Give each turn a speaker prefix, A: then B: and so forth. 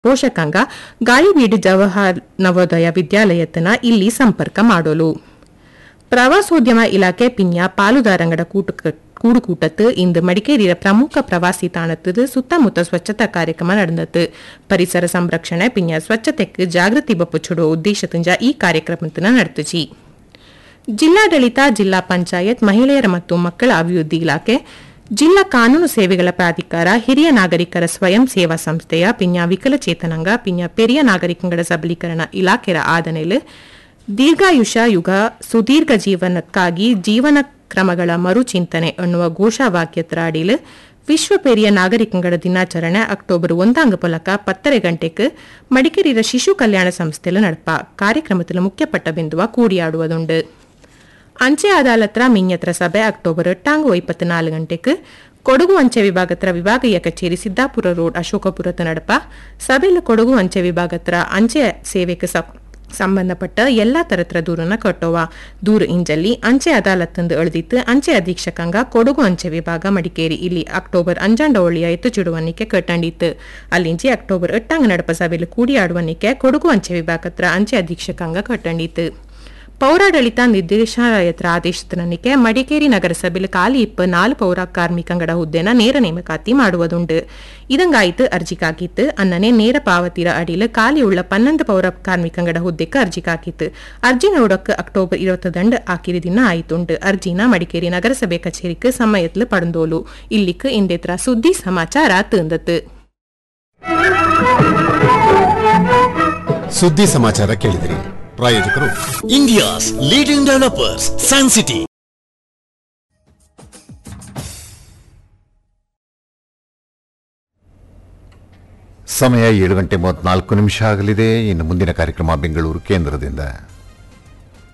A: ಪೋಷಕಾಂಗ ಗಾಳಿಬೀಡು ಜವಾಹರ್ ನವೋದಯ ವಿದ್ಯಾಲಯತನ ಇಲ್ಲಿ ಸಂಪರ್ಕ ಮಾಡೋಲು ಪ್ರವಾಸೋದ್ಯಮ ಇಲಾಖೆ ಪಿನ್ಯ ಪಾಲುದಾರಂಗಡ ಕೂಟು ಕೂಡುಕೂಟத்து ಇಂದು ಮಡಿಕೇರಿಯ ಪ್ರಮುಖ ಪ್ರವಾಸಿ ತಾಣದ್ದು ಸುತ್ತಮುತ್ತ ಸ್ವಚ್ಛತಾ ಕಾರ್ಯಕ್ರಮ ನಡೆದದ್ದು ಪರಿಸರ ಸಂರಕ್ಷಣೆ ಪಿನ್ಯ ಸ್ವಚ್ಛತೆಗೆ ಜಾಗೃತಿ ಬಪ್ಪುಚುಡುವ ಉದ್ದೇಶದಿಂದ ಈ ಕಾರ್ಯಕ್ರಮತನ ನಡೆದುಜಿ ಜಿಲ್ಲಾಡಳಿತ ಜಿಲ್ಲಾ ಪಂಚಾಯತ್ ಮಹಿಳೆಯರ ಮತ್ತು ಮಕ್ಕಳ ಅಭಿವೃದ್ಧಿ ಇಲಾಖೆ ಜಿಲ್ಲಾ ಕಾನೂನು ಸೇವೆಗಳ ಪ್ರಾಧಿಕಾರ ಹಿರಿಯ ನಾಗರಿಕರ ಸ್ವಯಂ ಸೇವಾ ಸಂಸ್ಥೆಯ ಪಿನ್ಯ ವಿಕಲಚೇತನಂಗ ಪಿನ್ಯ ಪೆರಿಯ ನಾಗರಿಕಗಳ ಸಬಲೀಕರಣ ಇಲಾಖೆಯ ಆದನೆಲು ದೀರ್ಘಾಯುಷ ಯುಗ ಸುದೀರ್ಘ ಜೀವನಕ್ಕಾಗಿ ಜೀವನ ಕ್ರಮಗಳ ಮರುಚಿಂತನೆ ಎನ್ನುವ ಘೋಷವಾಕ್ಯತ್ರ ಅಡಿಲು ವಿಶ್ವ ಪೆರಿಯ ನಾಗರಿಕಗಳ ದಿನಾಚರಣೆ ಅಕ್ಟೋಬರ್ ಒಂದಾಂಗ ಪೊಲಕ ಪತ್ತರೆ ಗಂಟೆಗೆ ಮಡಿಕೇರಿಯ ಶಿಶು ಕಲ್ಯಾಣ ಸಂಸ್ಥೆಲು ನಡಪ ಕಾರ್ಯಕ್ರಮത്തിൽ ಮುಖ್ಯಪಟ್ಟ ಬಿಂದುವ ಕೂಡಿಯಾಡುವುದುಂಡು ಅಂಚೆ ಅದಾಲತ್ರ ಮಿನ್ಯತ್ರ ಸಭೆ ಅಕ್ಟೋಬರ್ ಎಟ್ಟಾಂಗು ಇಪ್ಪತ್ನಾಲು ಗಂಟೆಗೆ ಕೊಡಗು ಅಂಚೆ ವಿಭಾಗತ್ರ ವಿಭಾಗೀಯ ಕಚೇರಿ ಸಿದ್ದಾಪುರ ರೋಡ್ ಅಶೋಕಪುರತ ನಡಪ ಸಭೆಯಲ್ಲಿ ಕೊಡಗು ಅಂಚೆ ವಿಭಾಗತ್ರ ಅಂಚೆ ಸೇವೆಗೆ ಸ- ಸಂಬಂಧಪಟ್ಟ ಎಲ್ಲಾ ತರತ್ರ ದೂರನ ಕಟ್ಟೋವ ದೂರು ಇಂಜಲ್ಲಿ ಅಂಚೆ ಅದಾಲತ್ತಂದು ಎಳೆದಿತ್ತು ಅಂಚೆ ಅಧೀಕ್ಷಕಂಗ ಕೊಡಗು ಅಂಚೆ ವಿಭಾಗ ಮಡಿಕೇರಿ ಇಲ್ಲಿ ಅಕ್ಟೋಬರ್ ಅಂಜಾಂಡ ಒಳ್ಳಿಯ ಎತ್ತು ಚುಡುವನಿಕೆ ಕಟ್ಟಂಡಿತ್ತು ಅಲ್ಲಿಂಚಿ ಅಕ್ಟೋಬರ್ ಎಟ್ಟಾಂಗ ನಡಪ ಸಭೆಯಲ್ಲಿ ಕೂಡಿಯಾಡುವನಿಕೆ ಕೊಡಗು ಅಂಚೆ ವಿಭಾಗತ್ರ ಅಂಚೆ ಅಧೀಕ್ಷಕಂಗ ಕಟ್ಟಂಡಿತ್ತು ಪೌರಾಡಳಿತ ನಿರ್ದೇಶನಾಲಯತ್ರ ಆದೇಶದನಿಕೆ ಮಡಿಕೇರಿ ನಗರಸಭೆಯಲ್ಲಿ ಖಾಲಿ ಇಪ್ಪ ನಾಲು ಪೌರ ಕಾರ್ಮಿಕಂಗಡ ಹುದ್ದೆನ ನೇರ ನೇಮಕಾತಿ ಮಾಡುವುದುಂಡು ಇದಂಗಾಯಿತು ಅರ್ಜಿಗಾಗಿತ್ತು ಅನ್ನನೆ ನೇರ ಪಾವತಿರ ಅಡಿಲು ಖಾಲಿ ಉಳ್ಳ ಪನ್ನೊಂದು ಪೌರ ಕಾರ್ಮಿಕಂಗಡ ಹುದ್ದೆಗೆ ಅರ್ಜಿಗಾಗಿತ್ತು ಅರ್ಜಿ ನೋಡಕ್ಕೆ ಅಕ್ಟೋಬರ್ ഇരുപത്തി ದಂಡ್ ആക്കിയ ദിന ആയിട്ടുണ്ട് അർജീന മടിക്കേരി നഗരസഭ കച്ചേരിക്ക് സമയത്തിൽ പടന്തോലു ഇല്ലിക്ക് ഇന്ത്യത്ര സുദ്ദി സമാಚಾರ തീർന്നത്
B: ಸುದ್ದಿ ಸಮಾಚಾರ ಕೇಳಿದಿರಿ ಪ್ರಾಯೋಜಕರು
C: India's leading developers, Sun City.
D: ಸಮಯ ಏಳು ಗಂಟೆ ಮೂವತ್ನಾಲ್ಕು ನಿಮಿಷ ಆಗಲಿದೆ ಇನ್ನು ಮುಂದಿನ ಕಾರ್ಯಕ್ರಮ ಬೆಂಗಳೂರು ಕೇಂದ್ರದಿಂದ